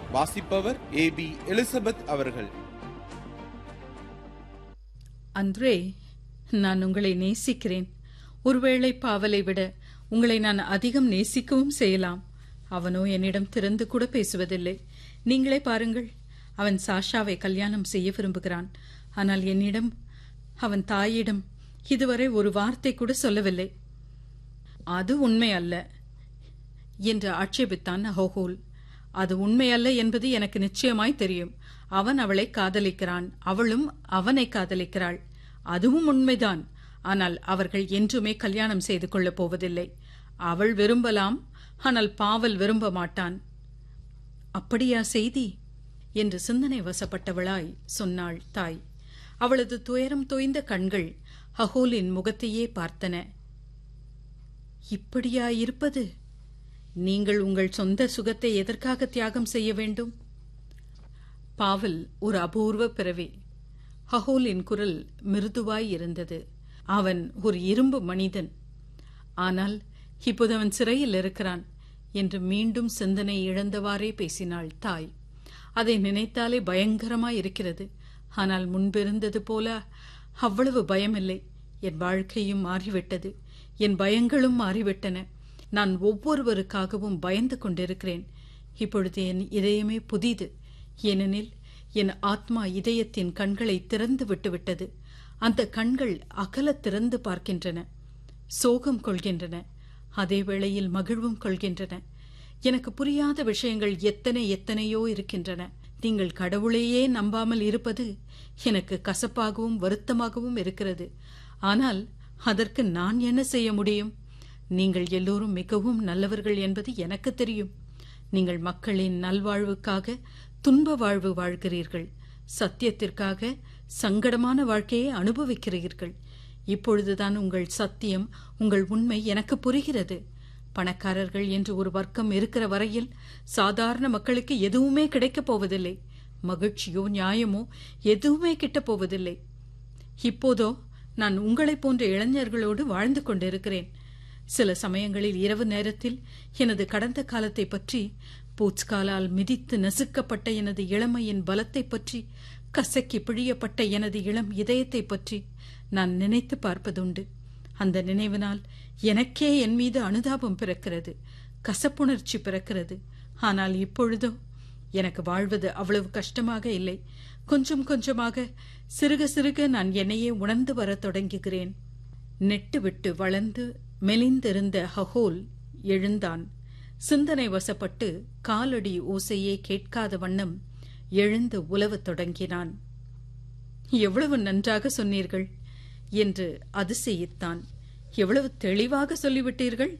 வாசிப்பவர் ஏ B Elizabeth அவர்கள் அன்றே நான் உங்களை நேசிக்கிறேன் ஒருவேளை பாவலை விட உங்களை நான் அதிகம் நேசிக்கவும் செய்யலாம் அவனோ என்னிடம் திறந்து கூட பேசுவதில்லை நீங்களே பாருங்கள் அவன் சாஷாவை கல்யாணம் செய்ய விரும்புகிறான் ஆனால் என்னிடம் அவன் தாயிடம் இதுவரை ஒரு வார்த்தை கூட சொல்லவில்லை அது உண்மை அல்ல என்று ஆட்சேபித்தான் ஹோஹோல் அது உண்மையல்ல என்பது எனக்கு நிச்சயமாய் தெரியும் அவன் அவளை காதலிக்கிறான் அவளும் அவனை காதலிக்கிறாள் அதுவும் உண்மைதான் ஆனால் அவர்கள் என்றுமே கல்யாணம் செய்து கொள்ளப் போவதில்லை அவள் விரும்பலாம் ஆனால் பாவல் விரும்ப மாட்டான் அப்படியா செய்தி என்று சிந்தனை வசப்பட்டவளாய் சொன்னாள் தாய் அவளது துயரம் தோய்ந்த கண்கள் ஹகோலின் முகத்தையே பார்த்தன இப்படியா இருப்பது நீங்கள் உங்கள் சொந்த சுகத்தை எதற்காக தியாகம் செய்ய வேண்டும் பாவல் ஒரு அபூர்வ பிறவி ஹகோலின் குரல் மிருதுவாய் இருந்தது அவன் ஒரு இரும்பு மனிதன் ஆனால் இப்போது அவன் சிறையில் இருக்கிறான் என்று மீண்டும் சிந்தனை இழந்தவாறே பேசினாள் தாய் அதை நினைத்தாலே பயங்கரமாய் இருக்கிறது ஆனால் முன்பிருந்தது போல அவ்வளவு பயமில்லை என் வாழ்க்கையும் மாறிவிட்டது என் பயங்களும் மாறிவிட்டன நான் ஒவ்வொருவருக்காகவும் பயந்து கொண்டிருக்கிறேன் இப்பொழுது என் இதயமே புதிது ஏனெனில் என் ஆத்மா இதயத்தின் கண்களை திறந்து விட்டுவிட்டது அந்த கண்கள் அகல திறந்து பார்க்கின்றன சோகம் கொள்கின்றன அதே வேளையில் மகிழ்வும் கொள்கின்றன எனக்கு புரியாத விஷயங்கள் எத்தனை எத்தனையோ இருக்கின்றன நீங்கள் கடவுளையே நம்பாமல் இருப்பது எனக்கு கசப்பாகவும் வருத்தமாகவும் இருக்கிறது ஆனால் அதற்கு நான் என்ன செய்ய முடியும் நீங்கள் எல்லோரும் மிகவும் நல்லவர்கள் என்பது எனக்கு தெரியும் நீங்கள் மக்களின் நல்வாழ்வுக்காக துன்ப வாழ்வு வாழ்கிறீர்கள் சத்தியத்திற்காக சங்கடமான வாழ்க்கையை அனுபவிக்கிறீர்கள் இப்பொழுதுதான் உங்கள் சத்தியம் உங்கள் உண்மை எனக்கு புரிகிறது பணக்காரர்கள் என்று ஒரு வர்க்கம் இருக்கிற வரையில் சாதாரண மக்களுக்கு எதுவுமே கிடைக்கப் போவதில்லை மகிழ்ச்சியோ நியாயமோ எதுவுமே கிட்டப் போவதில்லை இப்போதோ நான் உங்களைப் போன்ற இளைஞர்களோடு வாழ்ந்து கொண்டிருக்கிறேன் சில சமயங்களில் இரவு நேரத்தில் எனது கடந்த காலத்தை பற்றி பூச்காலால் மிதித்து நசுக்கப்பட்ட எனது இளமையின் பலத்தை பற்றி கசக்கி பிழியப்பட்ட எனது இளம் இதயத்தை பற்றி நான் நினைத்து பார்ப்பதுண்டு அந்த நினைவினால் எனக்கே என் மீது அனுதாபம் பிறக்கிறது கசப்புணர்ச்சி பிறக்கிறது ஆனால் இப்பொழுதோ எனக்கு வாழ்வது அவ்வளவு கஷ்டமாக இல்லை கொஞ்சம் கொஞ்சமாக சிறுக சிறுக நான் என்னையே உணர்ந்து வரத் தொடங்குகிறேன் நெட்டு விட்டு வளர்ந்து மெலிந்திருந்த ஹகோல் எழுந்தான் சிந்தனை வசப்பட்டு காலடி ஓசையே கேட்காத வண்ணம் எழுந்து உலவத் தொடங்கினான் எவ்வளவு நன்றாக சொன்னீர்கள் என்று அதிசயித்தான் எவ்வளவு தெளிவாக சொல்லிவிட்டீர்கள்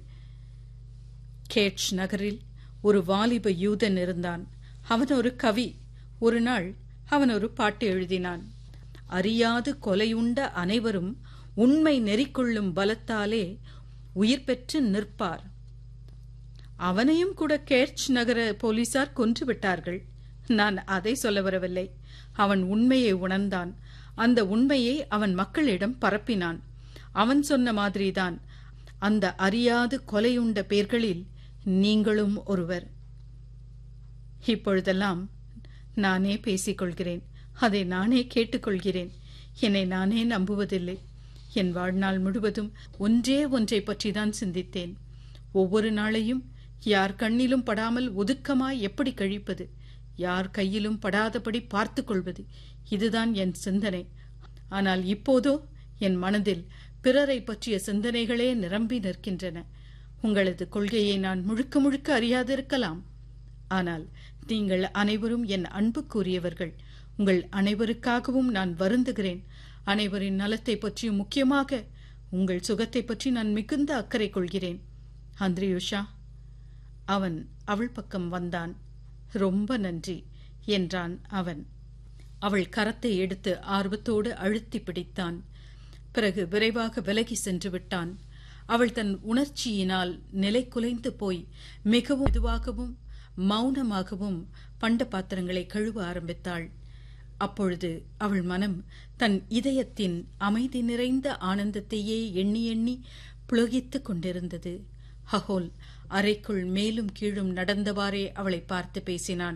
கேட்ச் நகரில் ஒரு வாலிப யூதன் இருந்தான் அவன் ஒரு கவி ஒரு நாள் அவன் ஒரு பாட்டு எழுதினான் அறியாது கொலையுண்ட அனைவரும் உண்மை நெறிக்கொள்ளும் பலத்தாலே உயிர் பெற்று நிற்பார் அவனையும் கூட கேர்ச் நகர போலீசார் கொன்று விட்டார்கள் நான் அதை சொல்ல வரவில்லை அவன் உண்மையை உணர்ந்தான் அந்த உண்மையை அவன் மக்களிடம் பரப்பினான் அவன் சொன்ன மாதிரிதான் அந்த அறியாது கொலையுண்ட பேர்களில் நீங்களும் ஒருவர் இப்பொழுதெல்லாம் நானே பேசிக்கொள்கிறேன் அதை நானே கேட்டுக்கொள்கிறேன் என்னை நானே நம்புவதில்லை என் வாழ்நாள் முழுவதும் ஒன்றே ஒன்றை பற்றிதான் சிந்தித்தேன் ஒவ்வொரு நாளையும் யார் கண்ணிலும் படாமல் ஒதுக்கமாய் எப்படி கழிப்பது யார் கையிலும் படாதபடி பார்த்து கொள்வது இதுதான் என் சிந்தனை ஆனால் இப்போதோ என் மனதில் பிறரை பற்றிய சிந்தனைகளே நிரம்பி நிற்கின்றன உங்களது கொள்கையை நான் முழுக்க முழுக்க அறியாதிருக்கலாம் ஆனால் நீங்கள் அனைவரும் என் அன்புக்குரியவர்கள் உங்கள் அனைவருக்காகவும் நான் வருந்துகிறேன் அனைவரின் நலத்தை பற்றியும் முக்கியமாக உங்கள் சுகத்தை பற்றி நான் மிகுந்த அக்கறை கொள்கிறேன் அந்திரியுஷா அவன் அவள் பக்கம் வந்தான் ரொம்ப நன்றி என்றான் அவன் அவள் கரத்தை எடுத்து ஆர்வத்தோடு அழுத்தி பிடித்தான் பிறகு விரைவாக விலகி சென்று விட்டான் அவள் தன் உணர்ச்சியினால் நிலை குலைந்து போய் மிகவும் மெதுவாகவும் மௌனமாகவும் பண்ட பாத்திரங்களை கழுவ ஆரம்பித்தாள் அப்பொழுது அவள் மனம் தன் இதயத்தின் அமைதி நிறைந்த ஆனந்தத்தையே எண்ணி எண்ணி புலகித்துக் கொண்டிருந்தது ஹகோல் அறைக்குள் மேலும் கீழும் நடந்தவாறே அவளை பார்த்து பேசினான்